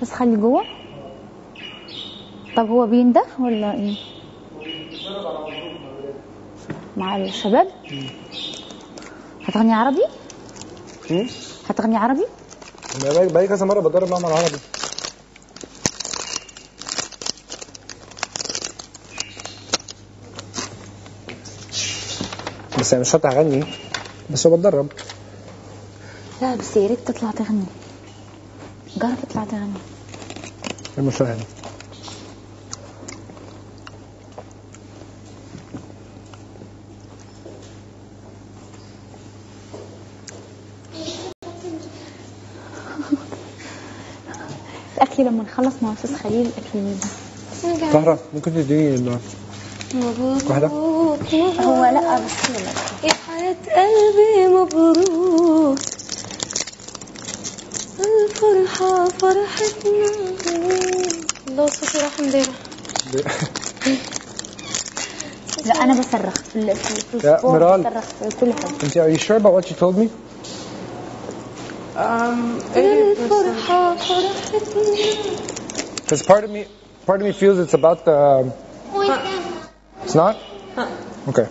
بس خلي جوه طب هو بينده ولا ايه مع الشباب هتغني عربي مم؟ هتغني عربي أنا بقالي بقالي كذا مره بجرب اعمل عربي بس انا مش شرط اغني بس هو بتدرب لا بس يا ريت تطلع تغني جرب تطلع تغني المشاهد الاكل لما نخلص مع استاذ خليل اكيد طهرة ممكن تديني ال- واحدة هو لا بس لا يا حياة قلبي مبروك الفرحة فرحتنا الله صوتي راح امبارح لا انا بصرخ في ال- في في يا الفوق مرال. بصرخ في كل حاجه انت are you sure about what you told me? Um, 80%. الفرحة فرحتنا Because part of me part of me feels it's about the it's not? Okay.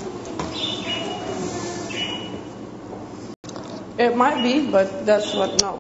It might be, but that's what, no.